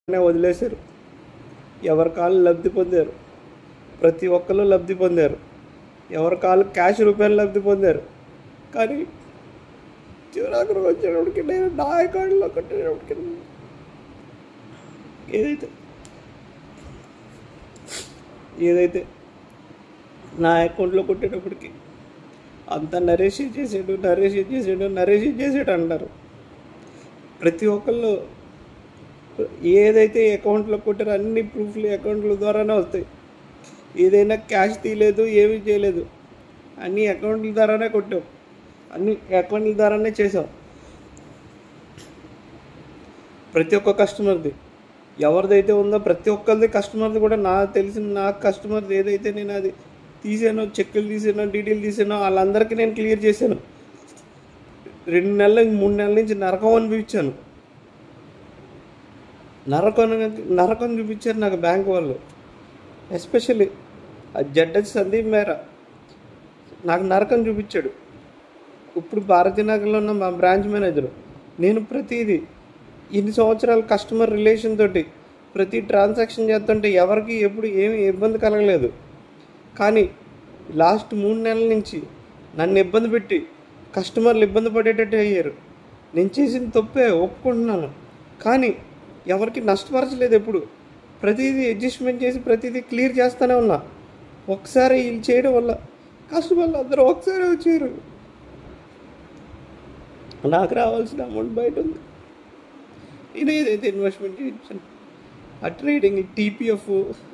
నే వదిలేశారు ఎవరి కాళ్ళు లబ్ధి పొందారు ప్రతి ఒక్కరు లబ్ధి పొందారు ఎవరి కాళ్ళు క్యాష్ రూపాయలు లబ్ధి పొందారు కానీ చివరాకు వచ్చేటప్పటికి నేను నా అకౌంట్లో కట్టేటప్పటికి ఏదైతే ఏదైతే నా అకౌంట్లో కొట్టేటప్పటికి అంతా నరేష్ చేసాడు నరేష్ చేసాడు నరేష్ చేసాడు అంటారు ప్రతి ఒక్కళ్ళు ఏదైతే అకౌంట్లో కొట్టారో అన్ని ప్రూఫ్లు అకౌంట్ల ద్వారానే వస్తాయి ఏదైనా క్యాష్ తీయలేదు ఏమీ చేయలేదు అన్ని అకౌంట్ల ద్వారానే కొట్టాం అన్ని అకౌంట్ల ద్వారానే చేసాం ప్రతి ఒక్క కస్టమర్ది ఎవరిదైతే ఉందో ప్రతి ఒక్కరిది కస్టమర్ది కూడా నాకు తెలిసిన నా కస్టమర్ది ఏదైతే నేను అది తీసానో చెక్కులు తీసానో డీటెయిల్ తీసానో వాళ్ళందరికీ నేను క్లియర్ చేశాను రెండు నెలల మూడు నెలల నుంచి నరకం అనిపించాను నరకం నరకం చూపించారు నాకు బ్యాంక్ వాళ్ళు ఎస్పెషల్లీ ఆ జడ్డజ్ సందీప్ మేరా నాకు నరకం చూపించాడు ఇప్పుడు భారతీనగర్లో ఉన్న మా బ్రాంచ్ మేనేజర్ నేను ప్రతిదీ ఇన్ని సంవత్సరాలు కస్టమర్ రిలేషన్ తోటి ప్రతి ట్రాన్సాక్షన్ చేస్తుంటే ఎవరికి ఎప్పుడు ఏమి ఇబ్బంది కలగలేదు కానీ లాస్ట్ మూడు నెలల నుంచి నన్ను ఇబ్బంది పెట్టి కస్టమర్లు ఇబ్బంది పడేటట్టు అయ్యారు నేను చేసిన తప్పే ఒప్పుకుంటున్నాను కానీ ఎవరికి నష్టపరచలేదు ఎప్పుడు ప్రతిదీ అడ్జస్ట్మెంట్ చేసి ప్రతిదీ క్లియర్ చేస్తూనే ఉన్నా ఒకసారి వీళ్ళు చేయడం వల్ల కస్టమర్లు అందరూ ఒకసారి వచ్చారు నాకు రావాల్సిన అమౌంట్ బయట ఉంది నేను ఏదైతే ఇన్వెస్ట్మెంట్ చేయించాను ఆ ట్రేడింగ్ టీపీఎఫ్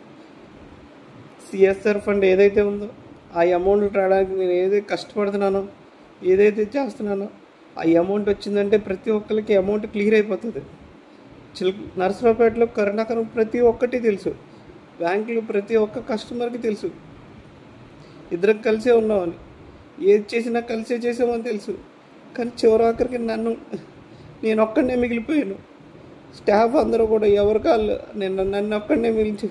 సిఎస్ఆర్ ఫండ్ ఏదైతే ఉందో ఆ అమౌంట్ రావడానికి నేను ఏదైతే కష్టపడుతున్నానో ఏదైతే చేస్తున్నానో ఆ అమౌంట్ వచ్చిందంటే ప్రతి ఒక్కరికి అమౌంట్ క్లియర్ అయిపోతుంది చిల్ నరసరావుపేటలో కరుణాకరం ప్రతి ఒక్కటి తెలుసు బ్యాంకులు ప్రతి ఒక్క కస్టమర్కి తెలుసు ఇద్దరం కలిసే ఉన్నామని ఏది చేసినా కలిసే చేసామని తెలుసు కానీ చివరాఖరికి నన్ను నేను ఒక్కడనే మిగిలిపోయాను స్టాఫ్ అందరూ కూడా ఎవరి కాళ్ళు నేను నన్ను ఒక్కడనే మిగిల్చి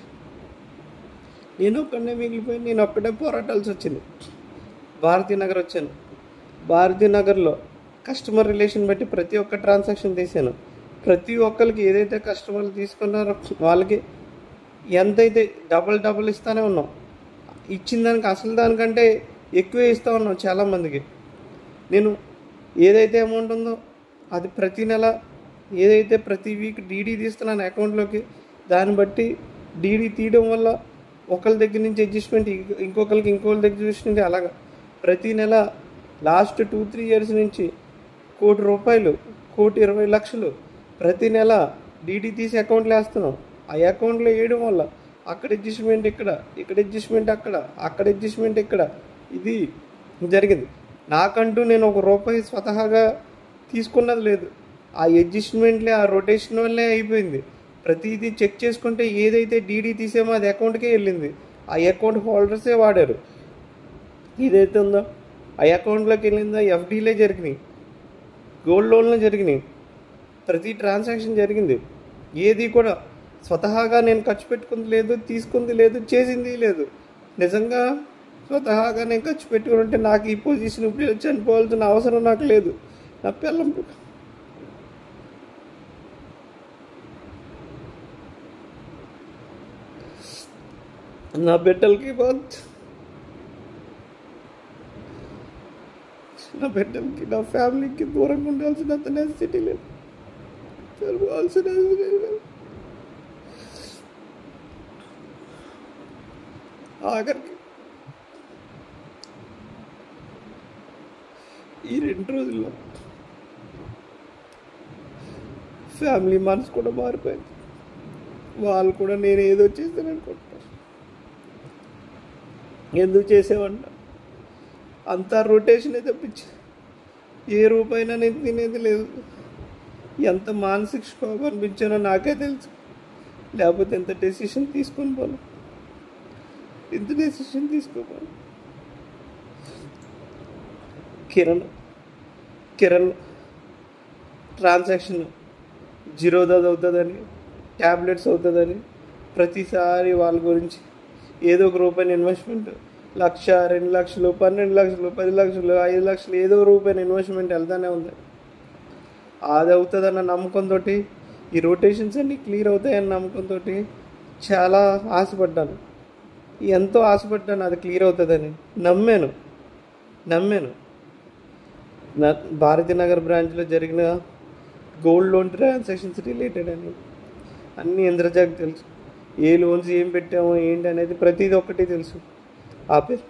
నేను ఒక్కడనే మిగిలిపోయి నేను ఒక్కడే పోరాటాల్సి వచ్చింది భారతీ నగర్ వచ్చాను భారతీ నగర్లో కస్టమర్ రిలేషన్ బట్టి ప్రతి ఒక్క ట్రాన్సాక్షన్ తీసాను ప్రతి ఒక్కరికి ఏదైతే కస్టమర్లు తీసుకున్నారో వాళ్ళకి ఎంతైతే డబల్ డబల్ ఇస్తానే ఉన్నాం ఇచ్చిన దానికి అసలు దానికంటే ఎక్కువే ఇస్తూ ఉన్నాం చాలామందికి నేను ఏదైతే అమౌంట్ ఉందో అది ప్రతి నెల ఏదైతే ప్రతి వీక్ డీడీ తీస్తున్నాను అకౌంట్లోకి దాన్ని బట్టి డీడీ తీయడం వల్ల ఒకరి దగ్గర నుంచి అడ్జస్ట్మెంట్ ఇంకొకరికి ఇంకొకరి దగ్గర నుంచి అలాగా ప్రతి నెల లాస్ట్ టూ త్రీ ఇయర్స్ నుంచి కోటి రూపాయలు కోటి ఇరవై లక్షలు ప్రతి నెల డీడీ తీసి అకౌంట్లో వేస్తున్నాం ఆ అకౌంట్లో వేయడం వల్ల అక్కడ అడ్జస్ట్మెంట్ ఇక్కడ ఇక్కడ అడ్జస్ట్మెంట్ అక్కడ అక్కడ అడ్జస్ట్మెంట్ ఇక్కడ ఇది జరిగింది నాకంటూ నేను ఒక రూపాయి స్వతహాగా తీసుకున్నది లేదు ఆ అడ్జస్ట్మెంట్లే ఆ రొటేషన్ వల్లే అయిపోయింది ప్రతిదీ చెక్ చేసుకుంటే ఏదైతే డీడీ తీసామో అది అకౌంట్కే వెళ్ళింది ఆ అకౌంట్ హోల్డర్సే వాడారు ఇదైతే ఉందో ఆ అకౌంట్లోకి వెళ్ళిందో ఎఫ్డీలే జరిగినాయి గోల్డ్ లోన్లు జరిగినాయి ప్రతి ట్రాన్సాక్షన్ జరిగింది ఏది కూడా స్వతహాగా నేను ఖర్చు పెట్టుకుంది లేదు తీసుకుంది లేదు చేసింది లేదు నిజంగా స్వతహాగా నేను ఖర్చు పెట్టుకుని ఉంటే నాకు ఈ పొజిషన్ ఇప్పుడు చనిపోవాల్సిన అవసరం నాకు లేదు నా పిల్లం నా బిడ్డలకి బాత్ నా బిడ్డలకి నా ఫ్యామిలీకి దూరంగా ఉండాల్సినంత నెసిటీ లేదు చనిపోవాల్సిన necessity లేదు. ఆఖరికి ఈ రెండు రోజుల్లో ఫ్యామిలీ మనసు కూడా మారిపోయింది వాళ్ళు కూడా నేను ఏదో చేస్తాను అనుకుంటున్నాను ఎందుకు చేసేవాడిన అంతా రొటేషనే తప్పించి ఏ రూపాయినా నేను తినేది లేదు ఎంత మానసిక క్షోభ అనిపించానో నాకే తెలుసు లేకపోతే ఎంత డెసిషన్ తీసుకొని పోను ఎంత డెసిషన్ తీసుకోపోను కిరణ్ కిరణ్ ట్రాన్సాక్షన్ జీరోదాది అవుతుందని ట్యాబ్లెట్స్ అవుతుందని ప్రతిసారి వాళ్ళ గురించి ఏదో ఒక రూపాయి ఇన్వెస్ట్మెంట్ లక్ష రెండు లక్షలు పన్నెండు లక్షలు పది లక్షలు ఐదు లక్షలు ఏదో రూపాయి ఇన్వెస్ట్మెంట్ వెళ్తానే ఉంది అది అవుతుందన్న నమ్మకంతో ఈ రొటేషన్స్ అన్నీ క్లియర్ అవుతాయని నమ్మకంతో చాలా ఆశపడ్డాను ఎంతో ఆశపడ్డాను అది క్లియర్ అవుతుందని నమ్మాను నమ్మాను నా భారతీనగర్ బ్రాంచ్లో జరిగిన గోల్డ్ లోన్ ట్రాన్సాక్షన్స్ రిలేటెడ్ అని అన్నీ ఇంద్రజాకి తెలుసు ఏ లోన్స్ ఏం పెట్టామో ఏంటి అనేది ప్రతిదీ ఒక్కటి తెలుసు ఆ పేరు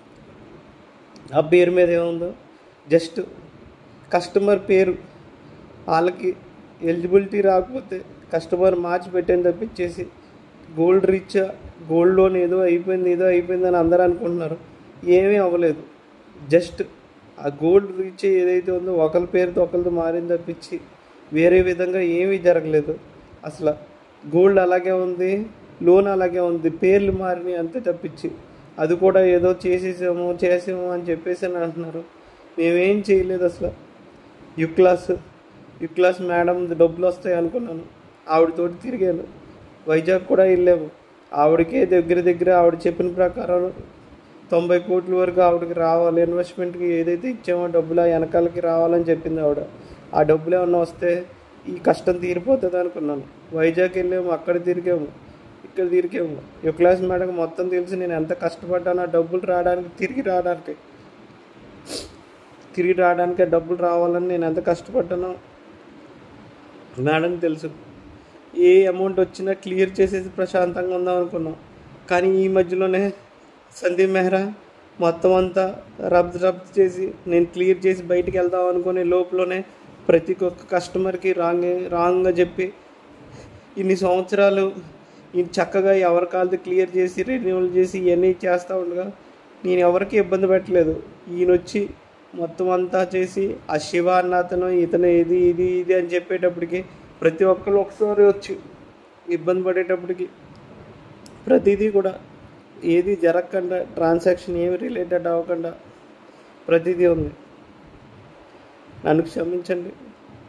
ఆ పేరు మీద ఏముందో జస్ట్ కస్టమర్ పేరు వాళ్ళకి ఎలిజిబిలిటీ రాకపోతే కస్టమర్ మార్చి పెట్టని తప్పించేసి గోల్డ్ రీచ్ గోల్డ్ లోన్ ఏదో అయిపోయింది ఏదో అయిపోయింది అని అందరూ అనుకుంటున్నారు ఏమీ అవ్వలేదు జస్ట్ ఆ గోల్డ్ రీచ్ ఏదైతే ఉందో ఒకరి పేరుతో ఒకరితో మారింది తప్పించి వేరే విధంగా ఏమీ జరగలేదు అసలు గోల్డ్ అలాగే ఉంది లోన్ అలాగే ఉంది పేర్లు మారినాయి అంతే తప్పించి అది కూడా ఏదో చేసేసాము చేసాము అని చెప్పేసి అని అంటున్నారు మేమేం చేయలేదు అసలు you class you class madam డబ్బులు వస్తాయి అనుకున్నాను ఆవిడతోటి తిరిగాను వైజాగ్ కూడా వెళ్ళాము ఆవిడకే దగ్గర దగ్గర ఆవిడ చెప్పిన ప్రకారం తొంభై కోట్ల వరకు ఆవిడకి రావాలి ఇన్వెస్ట్మెంట్కి ఏదైతే ఇచ్చామో డబ్బులు ఆ వెనకాలకి రావాలని చెప్పింది ఆవిడ ఆ డబ్బులు ఏమన్నా వస్తే ఈ కష్టం తీరిపోతుంది అనుకున్నాను వైజాగ్ వెళ్ళాము అక్కడ తిరిగాము ఇక్కడ తిరిగాము యు క్లాస్ మేడం మొత్తం తెలిసి నేను ఎంత కష్టపడ్డానో ఆ డబ్బులు రావడానికి తిరిగి రావడానికి తిరిగి రావడానికి ఆ డబ్బులు రావాలని నేను ఎంత కష్టపడ్డానో మేడం తెలుసు ఏ అమౌంట్ వచ్చినా క్లియర్ చేసేసి ప్రశాంతంగా ఉందాం అనుకున్నాం కానీ ఈ మధ్యలోనే సందీప్ మెహ్రా మొత్తం అంతా రబ్ రబ్ చేసి నేను క్లియర్ చేసి బయటికి వెళ్దాం అనుకునే లోపలనే ప్రతి ఒక్క కస్టమర్కి రాంగ్ రాంగ్గా చెప్పి ఇన్ని సంవత్సరాలు ఈ చక్కగా ఎవరి కాలతో క్లియర్ చేసి రెన్యూవల్ చేసి ఇవన్నీ చేస్తూ ఉండగా నేను ఎవరికి ఇబ్బంది పెట్టలేదు ఈయన వచ్చి మొత్తం అంతా చేసి ఆ శివ అన్న అతను ఇతను ఇది ఇది ఇది అని చెప్పేటప్పటికి ప్రతి ఒక్కరు ఒకసారి వచ్చి ఇబ్బంది పడేటప్పటికి ప్రతిదీ కూడా ఏది జరగకుండా ట్రాన్సాక్షన్ ఏమి రిలేటెడ్ అవ్వకుండా ప్రతిదీ ఉంది నన్ను క్షమించండి